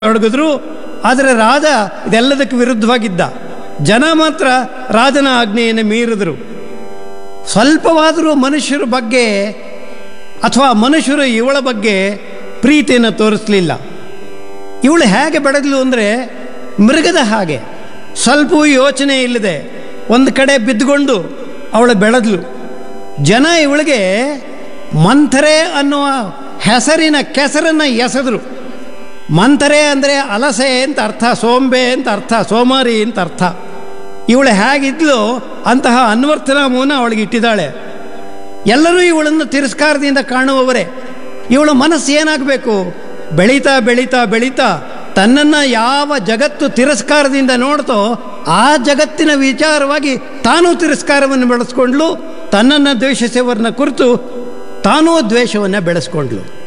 ತೊಡಗಿದ್ರು ಆದರೆ ರಾಜ ಇದೆಲ್ಲದಕ್ಕೆ ವಿರುದ್ಧವಾಗಿದ್ದ ಜನ ಮಾತ್ರ ರಾಜನ ಆಜ್ಞೆಯನ್ನು ಮೀರಿದರು ಸ್ವಲ್ಪವಾದರೂ ಮನುಷ್ಯರ ಬಗ್ಗೆ ಅಥವಾ ಮನುಷ್ಯರು ಇವಳ ಬಗ್ಗೆ ಪ್ರೀತಿಯನ್ನು ತೋರಿಸಲಿಲ್ಲ ಇವಳು ಹೇಗೆ ಬೆಳೆದಳು ಅಂದರೆ ಮೃಗದ ಹಾಗೆ ಸ್ವಲ್ಪವೂ ಯೋಚನೆ ಇಲ್ಲದೆ ಒಂದು ಕಡೆ ಬಿದ್ದುಕೊಂಡು ಅವಳು ಬೆಳೆದಳು ಜನ ಇವಳಿಗೆ ಮಂಥರೆ ಅನ್ನುವ ಹೆಸರಿನ ಕೆಸರನ್ನು ಎಸೆದರು ಮಂಥರೆ ಅಂದರೆ ಅಲಸೆ ಅಂತ ಅರ್ಥ ಸೋಂಬೆ ಅಂತ ಅರ್ಥ ಸೋಮಾರಿ ಅಂತ ಅರ್ಥ ಇವಳು ಹೇಗಿದ್ಲು ಅಂತಹ ಅನ್ವರ್ಥನಾ ಮೂನ ಅವಳಿಗೆ ಇಟ್ಟಿದ್ದಾಳೆ ಎಲ್ಲರೂ ಇವಳನ್ನು ತಿರಸ್ಕಾರದಿಂದ ಕಾಣುವವರೇ ಇವಳ ಮನಸ್ಸು ಏನಾಗಬೇಕು ಬೆಳೀತಾ ಬೆಳೀತಾ ಬೆಳೀತಾ ತನ್ನನ್ನು ಯಾವ ಜಗತ್ತು ತಿರಸ್ಕಾರದಿಂದ ನೋಡ್ತೋ ಆ ಜಗತ್ತಿನ ವಿಚಾರವಾಗಿ ತಾನೂ ತಿರಸ್ಕಾರವನ್ನು ಬೆಳೆಸ್ಕೊಂಡ್ಲು ತನ್ನನ್ನು ದ್ವೇಷಿಸುವವರನ್ನ ಕುರಿತು ತಾನೂ ದ್ವೇಷವನ್ನು ಬೆಳೆಸ್ಕೊಂಡ್ಲು